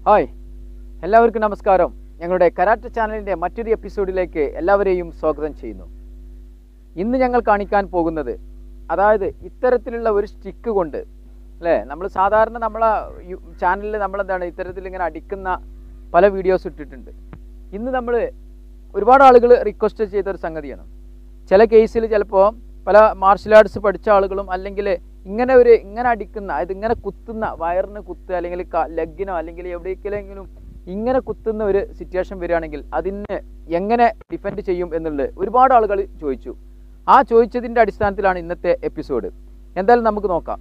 Hi എല്ലാവർക്കും നമസ്കാരം ഞങ്ങളുടെ കരാട്ട ചാനലിൻ്റെ മറ്റൊരു എപ്പിസോഡിലേക്ക് എല്ലാവരെയും സ്വാഗതം ചെയ്യുന്നു ഇന്ന് ഞങ്ങൾ കാണിക്കാൻ പോകുന്നത് അതായത് ഇത്തരത്തിലുള്ള ഒരു സ്റ്റിക്ക് കൊണ്ട് അല്ലേ നമ്മൾ സാധാരണ നമ്മളെ ചാനലിൽ നമ്മളെന്താണ് ഇത്തരത്തിൽ ഇങ്ങനെ അടിക്കുന്ന പല വീഡിയോസ് ഇട്ടിട്ടുണ്ട് ഇന്ന് നമ്മൾ ഒരുപാട് ആളുകൾ റിക്വസ്റ്റ് ചെയ്ത ഒരു സംഗതിയാണ് ചില കേസിൽ ചിലപ്പോൾ പല മാർഷൽ ആർട്സ് പഠിച്ച ആളുകളും അല്ലെങ്കിൽ ഇങ്ങനെ ഒരു ഇങ്ങനെ അടിക്കുന്ന അതായത് ഇങ്ങനെ കുത്തുന്ന വയറിന് കുത്ത് അല്ലെങ്കിൽ ലെഗിനോ അല്ലെങ്കിൽ എവിടേക്കെങ്കിലും ഇങ്ങനെ കുത്തുന്ന ഒരു സിറ്റുവേഷൻ വരികയാണെങ്കിൽ അതിന് എങ്ങനെ ഡിഫെൻഡ് ചെയ്യും എന്നുള്ളത് ഒരുപാട് ആളുകൾ ചോദിച്ചു ആ ചോദിച്ചതിൻ്റെ അടിസ്ഥാനത്തിലാണ് ഇന്നത്തെ എപ്പിസോഡ് എന്തായാലും നമുക്ക് നോക്കാം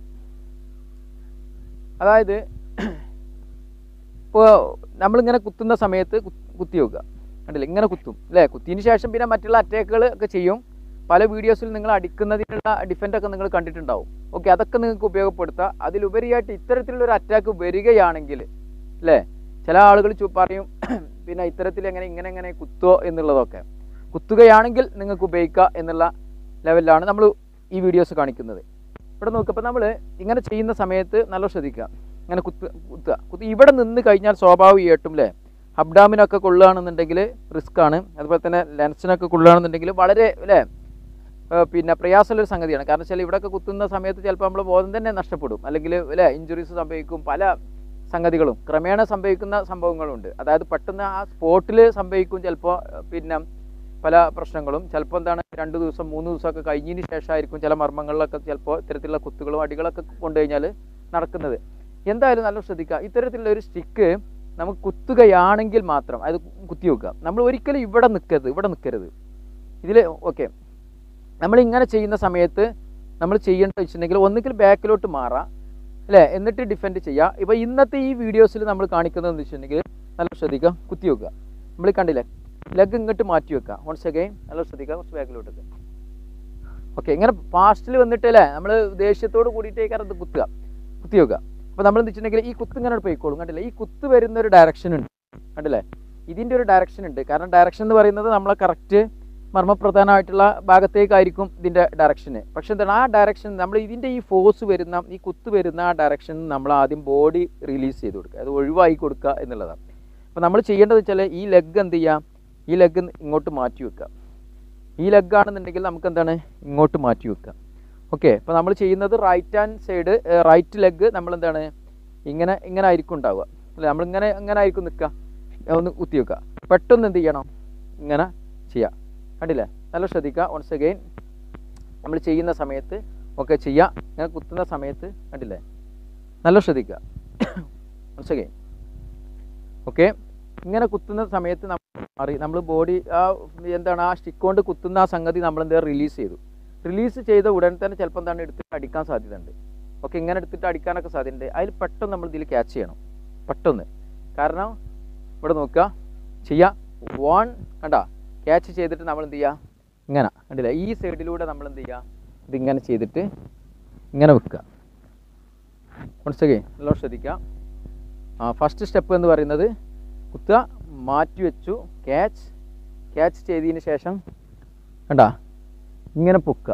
അതായത് ഇപ്പോൾ നമ്മളിങ്ങനെ കുത്തുന്ന സമയത്ത് കു- കുത്തി വെക്കുക കണ്ടില്ലേ ഇങ്ങനെ കുത്തും അല്ലേ കുത്തിയതിന് ശേഷം പിന്നെ മറ്റുള്ള അറ്റാക്കുകൾ ഒക്കെ ചെയ്യും പല വീഡിയോസിൽ നിങ്ങൾ അടിക്കുന്നതിനുള്ള ഡിഫൻഡൊക്കെ നിങ്ങൾ കണ്ടിട്ടുണ്ടാവും ഓക്കെ അതൊക്കെ നിങ്ങൾക്ക് ഉപയോഗപ്പെടുത്താം അതിലുപരിയായിട്ട് ഇത്തരത്തിലുള്ള ഒരു അറ്റാക്ക് വരികയാണെങ്കിൽ അല്ലേ ചില ആളുകൾ ചു- പറയും പിന്നെ ഇത്തരത്തിൽ എങ്ങനെ ഇങ്ങനെ എങ്ങനെ കുത്തോ എന്നുള്ളതൊക്കെ കുത്തുകയാണെങ്കിൽ നിങ്ങൾക്ക് ഉപയോഗിക്കുക എന്നുള്ള ലെവലിലാണ് നമ്മൾ ഈ വീഡിയോസ് കാണിക്കുന്നത് ഇവിടെ നോക്കുക അപ്പോൾ നമ്മൾ ഇങ്ങനെ ചെയ്യുന്ന സമയത്ത് നല്ല ശ്രദ്ധിക്കുക ഇങ്ങനെ കുത്ത് കുത്തുക കുത്തി ഇവിടെ നിന്ന് കഴിഞ്ഞാൽ സ്വാഭാവികമായിട്ടും അല്ലേ അബ്ഡാമിനൊക്കെ കൊള്ളുകയാണെന്നുണ്ടെങ്കിൽ റിസ്ക് ആണ് അതുപോലെ തന്നെ ലെൻസിനൊക്കെ കൊള്ളുകയാണെന്നുണ്ടെങ്കിൽ വളരെ അല്ലേ ഏഹ് പിന്നെ പ്രയാസമുള്ളൊരു സംഗതിയാണ് കാരണം വെച്ചാൽ ഇവിടെയൊക്കെ കുത്തുന്ന സമയത്ത് ചിലപ്പോൾ നമ്മൾ ബോധം തന്നെ നഷ്ടപ്പെടും അല്ലെങ്കിൽ അല്ലേ ഇഞ്ചുറീസ് സംഭവിക്കും പല സംഗതികളും ക്രമേണ സംഭവിക്കുന്ന സംഭവങ്ങളുണ്ട് അതായത് പെട്ടെന്ന് ആ സ്പോട്ടിൽ സംഭവിക്കും ചിലപ്പോൾ ഏഹ് പിന്നെ പല പ്രശ്നങ്ങളും ചിലപ്പോൾ എന്താണ് രണ്ട് ദിവസം മൂന്ന് ദിവസമൊക്കെ കഴിഞ്ഞതിന് ശേഷമായിരിക്കും ചില മർമ്മങ്ങളിലൊക്കെ ചിലപ്പോൾ ഇത്തരത്തിലുള്ള കുത്തുകളും അടികളൊക്കെ കൊണ്ടു കഴിഞ്ഞാൽ നടക്കുന്നത് എന്തായാലും നല്ല ശ്രദ്ധിക്കുക ഇത്തരത്തിലുള്ള ഒരു സ്റ്റിക്ക് നമുക്ക് കുത്തുകയാണെങ്കിൽ മാത്രം അത് കുത്തി വെക്കുക നമ്മൾ ഒരിക്കലും ഇവിടെ നിൽക്കരുത് ഇവിടെ നിൽക്കരുത് ഇതിൽ ഓക്കെ നമ്മൾ ഇങ്ങനെ ചെയ്യുന്ന സമയത്ത് നമ്മൾ ചെയ്യേണ്ടത് വെച്ചിട്ടുണ്ടെങ്കിൽ ഒന്നുകിൽ ബാക്കിലോട്ട് മാറാം അല്ലേ എന്നിട്ട് ഡിഫെൻഡ് ചെയ്യുക ഇപ്പോൾ ഇന്നത്തെ ഈ വീഡിയോസിൽ നമ്മൾ കാണിക്കുന്നതെന്ന് വെച്ചിട്ടുണ്ടെങ്കിൽ നല്ല ശ്രദ്ധിക്കുക കുത്തി വെക്കുക നമ്മൾ കണ്ടില്ലേ ലെഗ് ഇങ്ങോട്ട് മാറ്റി വെക്കുക വൺസ് അഗൈൻ നല്ല ശ്രദ്ധിക്കുക കുറച്ച് ബാക്കിലോട്ട് വെക്കുക ഓക്കെ ഇങ്ങനെ പാസ്റ്റിൽ വന്നിട്ട് അല്ലേ നമ്മൾ ദേഷ്യത്തോട് കൂടിയിട്ടേക്കാരം ഇത് കുത്തുക കുത്തി വെക്കുക അപ്പോൾ നമ്മൾ എന്ന് വെച്ചിട്ടുണ്ടെങ്കിൽ ഈ കുത്ത് ഇങ്ങനെ പോയിക്കോളും കണ്ടില്ലേ ഈ കുത്ത് വരുന്ന ഒരു ഡയറക്ഷൻ ഉണ്ട് കണ്ടില്ലേ ഇതിൻ്റെ ഒരു ഡയറക്ഷൻ ഉണ്ട് കാരണം ഡയറക്ഷൻ എന്ന് പറയുന്നത് നമ്മളെ കറക്റ്റ് മർമ്മപ്രധാനമായിട്ടുള്ള ഭാഗത്തേക്കായിരിക്കും ഇതിൻ്റെ ഡയറക്ഷന് പക്ഷെ എന്താണ് ആ ഡയറക്ഷൻ നമ്മൾ ഇതിൻ്റെ ഈ ഫോഴ്സ് വരുന്ന ഈ കുത്ത് വരുന്ന ആ ഡയറക്ഷൻ നമ്മൾ ആദ്യം ബോഡി റിലീസ് ചെയ്ത് കൊടുക്കുക അത് ഒഴിവാക്കി കൊടുക്കുക എന്നുള്ളതാണ് അപ്പോൾ നമ്മൾ ചെയ്യേണ്ടത് വെച്ചാൽ ഈ ലെഗ് എന്ത് ചെയ്യുക ഈ ലെഗ് ഇങ്ങോട്ട് മാറ്റി വെക്കുക ഈ ലെഗ് ആണെന്നുണ്ടെങ്കിൽ നമുക്ക് എന്താണ് ഇങ്ങോട്ട് മാറ്റി വെക്കുക ഓക്കെ അപ്പോൾ നമ്മൾ ചെയ്യുന്നത് right hand side right leg നമ്മൾ എന്താണ് ഇങ്ങനെ ഇങ്ങനെ ആയിരിക്കും ഉണ്ടാവുക അല്ലേ നമ്മളിങ്ങനെ ഇങ്ങനെ ആയിരിക്കും നിൽക്കുക ഒന്ന് കുത്തി വെക്കുക പെട്ടെന്ന് എന്ത് ചെയ്യണം ഇങ്ങനെ ചെയ്യുക കണ്ടില്ലേ നല്ല ശ്രദ്ധിക്കുക വൺസ് അഗെയിൻ നമ്മൾ ചെയ്യുന്ന സമയത്ത് ഒക്കെ ചെയ്യുക ഇങ്ങനെ കുത്തുന്ന സമയത്ത് കണ്ടില്ലേ നല്ല ശ്രദ്ധിക്കുക വൺസ് അഗെയിൻ ഓക്കെ ഇങ്ങനെ കുത്തുന്ന സമയത്ത് നമ്മൾ മാറി നമ്മൾ ബോഡി ആ എന്താണ് ആ സ്റ്റിക്ക് കൊണ്ട് കുത്തുന്ന ആ സംഗതി നമ്മൾ എന്താ റിലീസ് ചെയ്തു റിലീസ് ചെയ്ത ഉടൻ തന്നെ ചിലപ്പോൾ എന്താണ് എടുത്തിട്ട് അടിക്കാൻ സാധ്യതയുണ്ട് ഓക്കെ ഇങ്ങനെ എടുത്തിട്ട് അടിക്കാനൊക്കെ സാധ്യതയുണ്ട് അതിൽ പെട്ടെന്ന് നമ്മൾ ഇതിൽ ക്യാച്ച് ചെയ്യണം പെട്ടെന്ന് കാരണം ഇവിടെ നോക്കുക ചെയ്യുക വൺ കണ്ട ക്യാച്ച് ചെയ്തിട്ട് നമ്മൾ എന്ത് ചെയ്യുക ഇങ്ങനെ കണ്ടില്ല ഈ സൈഡിലൂടെ നമ്മൾ എന്ത് ചെയ്യുക ഇതിങ്ങനെ ചെയ്തിട്ട് ഇങ്ങനെ വെക്കുക മനസ്സിലായി നല്ല ശ്രദ്ധിക്കുക ആ ഫസ്റ്റ് സ്റ്റെപ്പ് എന്ന് പറയുന്നത് കുത്തുക മാറ്റി വെച്ചു ക്യാച്ച് ക്യാച്ച് ചെയ്തതിന് ശേഷം കണ്ട ഇങ്ങനെ പൊക്കുക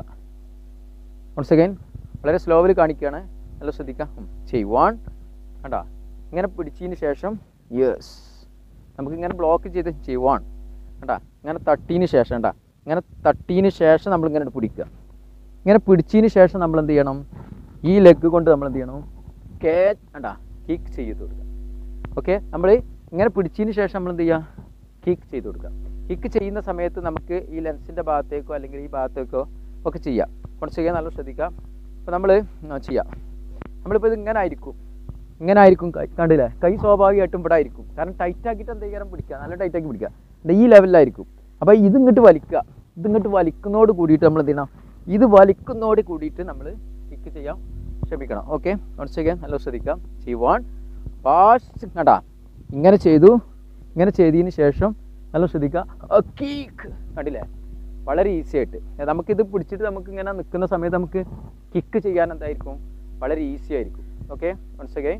വൺസ് അഗൈൻ വളരെ സ്ലോവിൽ കാണിക്കുകയാണ് നല്ല ശ്രദ്ധിക്കുക ഉം. ചെയ് വൺ കണ്ട ഇങ്ങനെ പിടിച്ചതിന് ശേഷം യെസ് നമുക്ക് ഇങ്ങനെ ബ്ലോക്ക് ചെയ്ത് ചെയ് വൺ കണ്ട ഇങ്ങനെ തട്ടീന് ശേഷം കണ്ട ഇങ്ങനെ തട്ടീന് ശേഷം നമ്മൾ ഇങ്ങനെ പിടിക്കുക ഇങ്ങനെ പിടിച്ചതിന് ശേഷം നമ്മൾ എന്ത് ചെയ്യണം ഈ ലെഗ് കൊണ്ട് നമ്മൾ എന്ത് ചെയ്യണം ക്യാച്ച് കണ്ട കിക്ക് ചെയ്ത് കൊടുക്കുക ഓക്കെ നമ്മൾ ഇങ്ങനെ പിടിച്ചതിന് ശേഷം നമ്മൾ എന്ത് ചെയ്യുക കിക്ക് ചെയ്ത് കൊടുക്കുക കിക്ക് ചെയ്യുന്ന സമയത്ത് നമുക്ക് ഈ ലെൻസിൻ്റെ ഭാഗത്തേക്കോ അല്ലെങ്കിൽ ഈ ഭാഗത്തേക്കോ ഒക്കെ ചെയ്യാം കുറച്ച് ചെയ്യാൻ നല്ല ശ്രദ്ധിക്കുക അപ്പോൾ നമ്മൾ ചെയ്യാം നമ്മളിപ്പോൾ ഇത് ഇങ്ങനെ ആയിരിക്കും ഇങ്ങനെ ആയിരിക്കും കൈ കണ്ടില്ലേ കൈ സ്വാഭാവികമായിട്ടും ഇവിടെ ആയിരിക്കും കാരണം ടൈറ്റ് ആക്കിയിട്ട് എന്ത് ചെയ്യാൻ പിടിക്കുക നല്ല ടൈറ്റ് ആക്കി പിടിക്കുക ദേ ഈ ലെവലിലായിരിക്കും അപ്പോൾ ഇത് ഇങ്ങോട്ട് വലിക്കുക ഇത് ഇങ്ങോട്ട് വലിക്കുന്നതോട് കൂടിയിട്ട് നമ്മൾ എന്ത് ചെയ്യണം ഇത് വലിക്കുന്നതോട് കൂടിയിട്ട് നമ്മൾ കിക്ക് ചെയ്യാം ക്ഷമിക്കണം ഓക്കെ വൺസ് ചെയ്യാൻ നല്ല ശ്രദ്ധിക്കാം ചെയ്യുവാൻ ഫാസ്റ്റ് കണ്ടാ ഇങ്ങനെ ചെയ്തു ഇങ്ങനെ ചെയ്തതിന് ശേഷം നല്ല ശ്രദ്ധിക്കുക കീക്ക് കണ്ടില്ലേ വളരെ ഈസി ആയിട്ട് ഏ, നമുക്കിത് പിടിച്ചിട്ട് നമുക്ക് ഇങ്ങനെ നിൽക്കുന്ന സമയത്ത് നമുക്ക് കിക്ക് ചെയ്യാൻ എന്തായിരിക്കും വളരെ ഈസി ആയിരിക്കും okay once again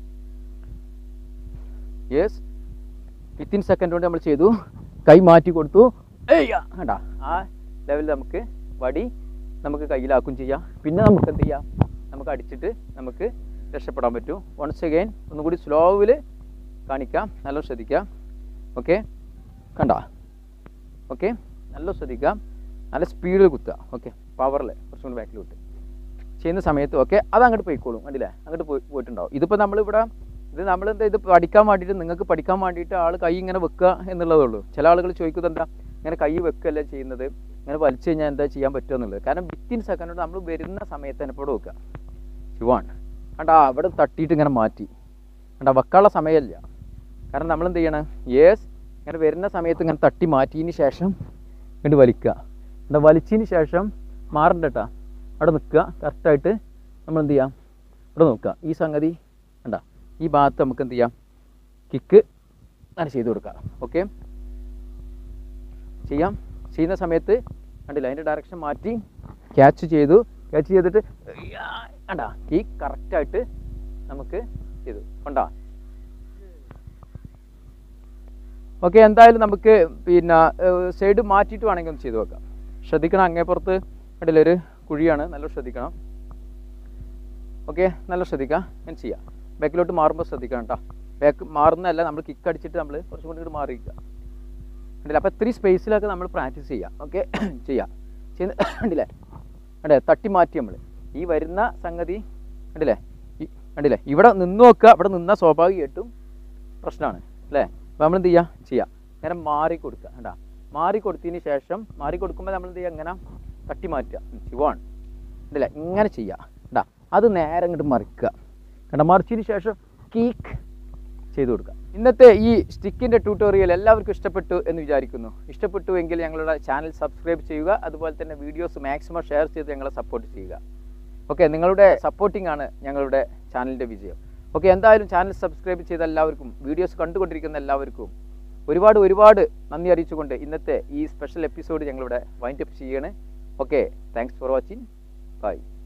yes within second കൊണ്ട് നമ്മൾ ചെയ്തു കൈ മാറ്റി കൊടുത്തു ഏയ്യ കണ്ടാ ആ ലെവലിൽ നമുക്ക് വടി നമുക്ക് കയ്യിലാക്കും ചെയ്യാം പിന്നെ നമുക്ക് എന്ത് ചെയ്യാം നമുക്ക് അടിച്ചിട്ട് നമുക്ക് രക്ഷപ്പെടാൻ പറ്റും വൺസ് അഗൈൻ ഒന്നുകൂടി സ്ലോവിൽ കാണിക്കാം നല്ല ശ്രദ്ധിക്കുക ഓക്കെ കണ്ട ഓക്കെ നല്ല ശ്രദ്ധിക്കുക നല്ല സ്പീഡിൽ കുത്തുക ഓക്കെ പവറിൽ കുറച്ചും കൂടി ബാക്കിൽ വിട്ട് ചെയ്യുന്ന സമയത്ത് ഓക്കെ അത് അങ്ങോട്ട് പോയിക്കോളും കണ്ടില്ലേ അങ്ങോട്ട് പോയി പോയിട്ടുണ്ടാവും ഇതിപ്പോൾ നമ്മളിവിടെ ഇത് നമ്മൾ എന്താ ഇത് പഠിക്കാൻ വേണ്ടിയിട്ട് നിങ്ങൾക്ക് പഠിക്കാൻ വേണ്ടിയിട്ട് ആൾ കൈ ഇങ്ങനെ വെക്കുക എന്നുള്ളതേ ഉള്ളൂ ചില ആളുകൾ ചോദിക്കുന്നത് എന്താ ഇങ്ങനെ കൈ വെക്കുകയല്ല ചെയ്യുന്നത് ഇങ്ങനെ വലിച്ചു കഴിഞ്ഞാൽ എന്താ ചെയ്യാൻ പറ്റുക എന്നുള്ളത് കാരണം വിത്തിൻ സെക്കൻഡ് നമ്മൾ വരുന്ന സമയത്ത് തന്നെ ഇവിടെ വെക്കുക ശിവാൻ കണ്ടാ അവിടെ തട്ടിയിട്ട് ഇങ്ങനെ മാറ്റി കണ്ടാ വെക്കാനുള്ള സമയമില്ല കാരണം നമ്മൾ എന്ത് ചെയ്യണം യേസ് ഇങ്ങനെ വരുന്ന സമയത്ത് ഇങ്ങനെ തട്ടി മാറ്റിയതിന് ശേഷം ഇങ്ങോട്ട് വലിക്കുക എന്താ വലിച്ചതിന് ശേഷം മാറണ്ട കേട്ടാ അവിടെ നിൽക്കുക കറക്റ്റായിട്ട് നമ്മൾ എന്ത് ചെയ്യാം ഇവിടെ നോക്കുക ഈ സംഗതി കണ്ട ഈ ഭാഗത്ത് നമുക്ക് എന്ത് ചെയ്യാം കിക്ക് അങ്ങനെ ചെയ്ത് കൊടുക്കാം ഓക്കെ ചെയ്യാം ചെയ്യുന്ന സമയത്ത് കണ്ടില്ല അതിൻ്റെ ഡയറക്ഷൻ മാറ്റി ക്യാച്ച് ചെയ്തു ക്യാച്ച് ചെയ്തിട്ട് കണ്ടാ ഈ കറക്റ്റായിട്ട് നമുക്ക് ചെയ്തു കൊണ്ടാ ഓക്കെ എന്തായാലും നമുക്ക് പിന്നെ സൈഡ് മാറ്റിയിട്ട് വേണമെങ്കിൽ ഒന്ന് ചെയ്ത് നോക്കാം ശ്രദ്ധിക്കണം അങ്ങേപ്പുറത്ത് കണ്ടില്ല ഒരു കുഴിയാണ് നല്ല ശ്രദ്ധിക്കണം ഓക്കെ നല്ല ശ്രദ്ധിക്കാം ഞാൻ ചെയ്യാം ബാക്കിലോട്ട് മാറുമ്പോൾ ശ്രദ്ധിക്കണം കേട്ടോ ബാക്ക് മാറുന്നതല്ല നമ്മൾ കിക്ക് അടിച്ചിട്ട് നമ്മൾ കുറച്ചും കൂടി ഇങ്ങോട്ട് മാറിയിരിക്കുക കണ്ടില്ല അപ്പോൾ ഇത്രയും സ്പേസിലൊക്കെ നമ്മൾ പ്രാക്ടീസ് ചെയ്യാം ഓക്കെ ചെയ്യാം ചെയ്യുന്ന കണ്ടില്ലേ കണ്ടേ തട്ടി മാറ്റി നമ്മൾ ഈ വരുന്ന സംഗതി കണ്ടില്ലേ ഈ കണ്ടില്ലേ ഇവിടെ നിന്ന് നോക്കുക ഇവിടെ നിന്നാൽ സ്വാഭാവികമായിട്ടും പ്രശ്നമാണ് അല്ലേ അപ്പോൾ നമ്മൾ എന്ത് ചെയ്യുക ചെയ്യാം ഇങ്ങനെ മാറി കൊടുക്കുക കണ്ടാ മാറി കൊടുത്തതിന് ശേഷം മാറി കൊടുക്കുമ്പോൾ നമ്മൾ എന്ത് ചെയ്യുക ഇങ്ങനെ തട്ടി മാറ്റുക ശിവാൺ കണ്ടില്ലേ ഇങ്ങനെ ചെയ്യുക കണ്ടാ അത് നേരെ ഇങ്ങോട്ട് മറിക്കുക കണ്ട മറിച്ചതിന് ശേഷം കീക്ക് ചെയ്തു കൊടുക്കുക ഇന്നത്തെ ഈ സ്റ്റിക്കിൻ്റെ ട്യൂട്ടോറിയൽ എല്ലാവർക്കും ഇഷ്ടപ്പെട്ടു എന്ന് വിചാരിക്കുന്നു ഇഷ്ടപ്പെട്ടു എങ്കിൽ ഞങ്ങളുടെ ചാനൽ സബ്സ്ക്രൈബ് ചെയ്യുക അതുപോലെ തന്നെ വീഡിയോസ് മാക്സിമം ഷെയർ ചെയ്ത് ഞങ്ങളെ സപ്പോർട്ട് ചെയ്യുക ഓക്കെ നിങ്ങളുടെ സപ്പോർട്ടിംഗ് ആണ് ഞങ്ങളുടെ ചാനലിൻ്റെ വിജയം ഓക്കെ എന്തായാലും ചാനൽ സബ്സ്ക്രൈബ് ചെയ്ത എല്ലാവർക്കും വീഡിയോസ് കണ്ടുകൊണ്ടിരിക്കുന്ന എല്ലാവർക്കും ഒരുപാട് ഒരുപാട് നന്ദി അറിയിച്ചുകൊണ്ട് ഇന്നത്തെ ഈ സ്പെഷ്യൽ എപ്പിസോഡ് ഞങ്ങളിവിടെ വൈൻഡ് അപ്പ് ചെയ്യണേ okay thanks for watching by